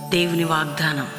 దేవుని వాగ్దానం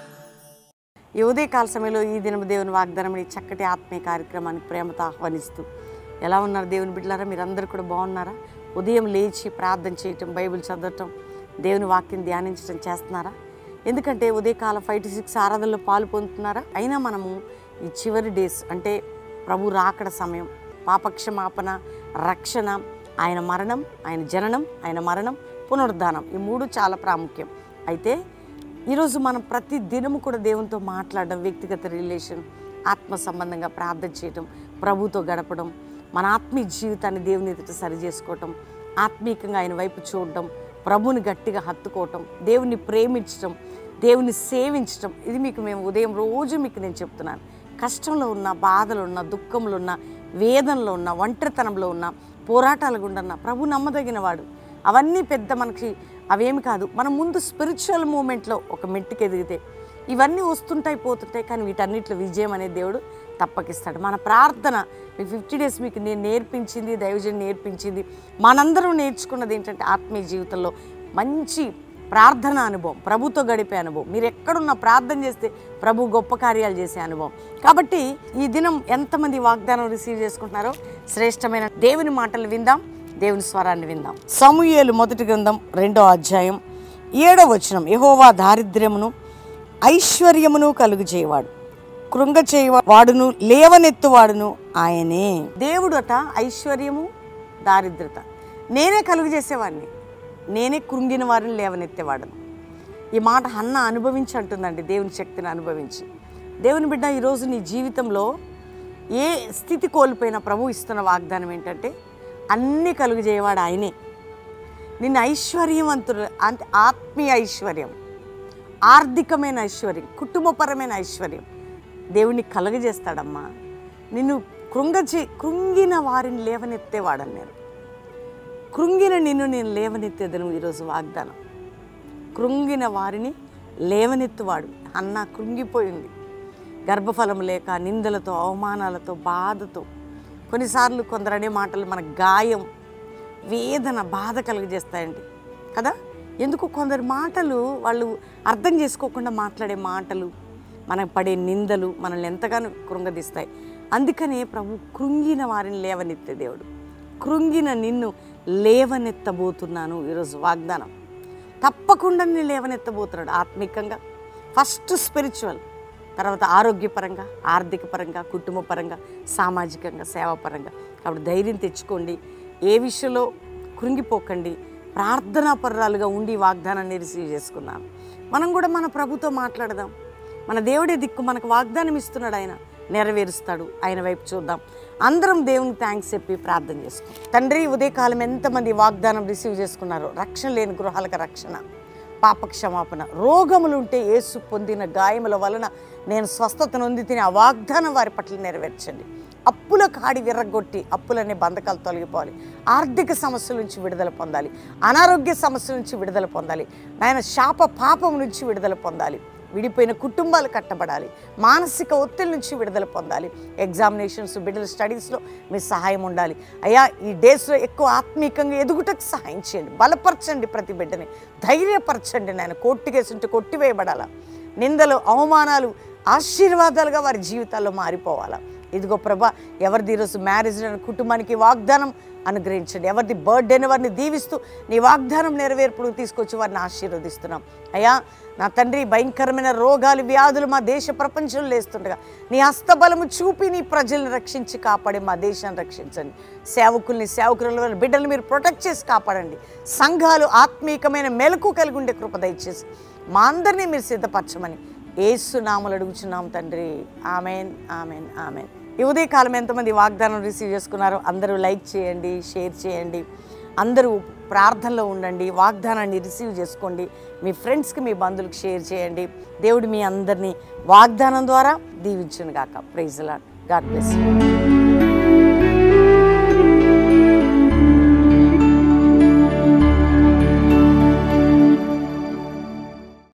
ఈ ఉదయకాల సమయంలో ఈ దినం దేవుని వాగ్దానం ఈ చక్కటి ఆత్మీయ కార్యక్రమానికి ప్రేమతో ఆహ్వానిస్తూ ఎలా ఉన్నారు దేవుని బిడ్డలారా మీరందరూ కూడా బాగున్నారా ఉదయం లేచి ప్రార్థన చేయటం బైబిల్ చదవటం దేవుని వాక్యం ధ్యానించడం చేస్తున్నారా ఎందుకంటే ఉదయకాలం ఫైవ్ టు సిక్స్ ఆరాధనలో పాలు పొందుతున్నారా అయినా మనము ఈ చివరి డేస్ అంటే ప్రభు రాకడ సమయం పాపక్షమాపణ రక్షణ ఆయన మరణం ఆయన జననం ఆయన మరణం పునరుద్ధానం ఈ మూడు చాలా ప్రాముఖ్యం అయితే ఈరోజు మనం ప్రతి దినము కూడా దేవునితో మాట్లాడడం వ్యక్తిగత రిలేషన్ ఆత్మ సంబంధంగా ప్రార్థన చేయటం ప్రభుతో గడపడం మన ఆత్మీయ జీవితాన్ని దేవుని ఎదుట సరి చేసుకోవటం ఆత్మీయంగా ఆయన వైపు చూడడం ప్రభుని గట్టిగా హత్తుకోవటం దేవుని ప్రేమించటం దేవుని సేవించటం ఇది మీకు మేము ఉదయం రోజు మీకు నేను చెప్తున్నాను కష్టంలో ఉన్న బాధలు ఉన్న దుఃఖంలో ఉన్న వేదనలో ఉన్న ఒంటరితనంలో ఉన్న పోరాటాలు గుండా ఉన్న ప్రభు నమ్మదగిన వాడు అవన్నీ పెద్ద మనకి అవేమి కాదు మనం ముందు స్పిరిచువల్ మూమెంట్లో ఒక మెట్టుకు ఎదిగితే ఇవన్నీ వస్తుంటాయి పోతుంటాయి కానీ వీటన్నిటిలో విజయం అనే దేవుడు తప్పకిస్తాడు మన ప్రార్థన మీకు ఫిఫ్టీ డేస్ మీకు నేను నేర్పించింది దైవజన్ నేర్పించింది మనందరం నేర్చుకున్నది ఏంటంటే ఆత్మీయ జీవితంలో మంచి ప్రార్థన అనుభవం ప్రభుతో గడిపే అనుభవం మీరు ఎక్కడున్న ప్రార్థన చేస్తే ప్రభు గొప్ప కార్యాలు చేసే అనుభవం కాబట్టి ఈ దినం ఎంతమంది వాగ్దానం రిసీవ్ చేసుకుంటున్నారో శ్రేష్టమైన దేవుని మాటలు విందాం దేవుని స్వరాన్ని విందాం సమూయేలు మొదటి గ్రంథం రెండో అధ్యాయం ఏడవ వచనం యహోవా దారిద్ర్యమును ఐశ్వర్యమును కలుగు చేయవాడు కృంగ చేయవాడును లేవనెత్తువాడును ఆయనే దేవుడు అట ఐశ్వర్యము దారిద్రత నేనే కలుగు చేసేవాడిని నేనే కృంగిన వారిని లేవనెత్తేవాడను ఈ మాట హన్న అనుభవించి అంటుందండి దేవుని శక్తిని అనుభవించి దేవుని బిడ్డ ఈరోజు నీ జీవితంలో ఏ స్థితి కోల్పోయినా ప్రభు ఇస్తున్న వాగ్దానం ఏంటంటే అన్నీ కలుగు చేయవాడు ఆయనే నిన్ను ఐశ్వర్యవంతుడు అంటే ఆత్మీయ ఐశ్వర్యం ఆర్థికమైన ఐశ్వర్యం కుటుంబపరమైన ఐశ్వర్యం దేవుణ్ణి కలుగజేస్తాడమ్మా నిన్ను కృంగచే కృంగిన వారిని లేవనెత్తేవాడని నేను కృంగిన నిన్ను నేను లేవనెత్తేదను ఈరోజు వాగ్దానం కృంగిన వారిని లేవనెత్తువాడు అన్న కృంగిపోయింది గర్భఫలం లేక నిందలతో అవమానాలతో బాధతో కొన్నిసార్లు కొందరు అనే మాటలు మన గాయం వేదన బాధ కలుగజేస్తాయండి కదా ఎందుకు కొందరు మాటలు వాళ్ళు అర్థం చేసుకోకుండా మాట్లాడే మాటలు మనకు పడే నిందలు మనల్ని ఎంతగానో కృంగదీస్తాయి అందుకనే ప్రభు కృంగిన వారిని లేవనెత్తే దేవుడు కృంగిన నిన్ను లేవనెత్తబోతున్నాను ఈరోజు వాగ్దానం తప్పకుండా నేను లేవనెత్తబోతున్నాడు ఆత్మికంగా ఫస్ట్ స్పిరిచువల్ తర్వాత ఆరోగ్యపరంగా ఆర్థిక పరంగా కుటుంబ పరంగా సామాజికంగా సేవాపరంగా కాబట్టి ధైర్యం తెచ్చుకోండి ఏ విషయంలో కృంగిపోకండి ప్రార్థనా పర్రాలుగా ఉండి ఈ వాగ్దానాన్ని రిసీవ్ చేసుకున్నాం మనం కూడా మన ప్రభుతో మాట్లాడదాం మన దేవుడే దిక్కు మనకు వాగ్దానం ఇస్తున్నాడు ఆయన నెరవేరుస్తాడు ఆయన వైపు చూద్దాం అందరం దేవునికి థ్యాంక్స్ చెప్పి ప్రార్థన చేసుకుందాం తండ్రి ఉదయకాలం ఎంతమంది వాగ్దానం రిసీవ్ చేసుకున్నారో రక్షణ లేని గృహాలకు రక్షణ పాప క్షమాపణ రోగములు ఉంటే యేసు పొందిన గాయముల వలన నేను స్వస్థత నొంది తిని ఆ వాగ్దానం వారి పట్ల నెరవేర్చండి అప్పుల కాడి విర్రగొట్టి అప్పులనే బంధకాలు తొలగిపోవాలి ఆర్థిక సమస్యల నుంచి విడుదల పొందాలి అనారోగ్య సమస్యల నుంచి విడుదల పొందాలి నాయన శాప పాపం నుంచి విడుదల పొందాలి విడిపోయిన కుటుంబాలు కట్టబడాలి మానసిక ఒత్తిడి నుంచి విడుదల పొందాలి ఎగ్జామినేషన్స్ బిడ్డల స్టడీస్లో మీ సహాయం ఉండాలి అయ్యా ఈ డేస్లో ఎక్కువ ఆత్మీయంగా ఎదుగుటకు సహాయం చేయండి బలపరచండి ప్రతి బిడ్డని ధైర్యపరచండి నాయన కోర్టు కేసు ఉంటే కొట్టివేయబడాలా నిందలు అవమానాలు ఆశీర్వాదాలుగా వారి జీవితాల్లో మారిపోవాలా ఇదిగో ప్రభా ఎవరిది ఈరోజు మ్యారేజ్ లేని కుటుంబానికి వాగ్దానం అనుగ్రహించండి ఎవరిది బర్త్డేని వారిని దీవిస్తూ నీ వాగ్దానం నెరవేర్పుడు తీసుకొచ్చి వారిని ఆశీర్వదిస్తున్నాం అయ్యా నా తండ్రి భయంకరమైన రోగాలు వ్యాధులు మా దేశ ప్రపంచంలో లేస్తుండగా నీ హస్తబలము చూపి నీ ప్రజల్ని రక్షించి కాపాడి మా దేశాన్ని రక్షించండి సేవకుల్ని సేవకుల బిడ్డల్ని మీరు ప్రొటెక్ట్ చేసి కాపాడండి సంఘాలు ఆత్మీయకమైన మెలకు కలిగి ఉండే కృప దయచేసి మా అందరినీ మీరు సిద్ధపరచమని ఏసు నామలు అడుగుచున్నాం తండ్రి ఆమెన్ ఆమెన్ ఆమెన్ ఈ ఉదయకాలం ఎంతమంది వాగ్దానం రిసీవ్ చేసుకున్నారో అందరూ లైక్ చేయండి షేర్ చేయండి అందరూ ప్రార్థనలో ఉండండి వాగ్దానాన్ని రిసీవ్ చేసుకోండి మీ ఫ్రెండ్స్కి మీ బంధువులకు షేర్ చేయండి దేవుడు మీ అందరినీ వాగ్దానం ద్వారా దీవించును గాక praise Lord God bless you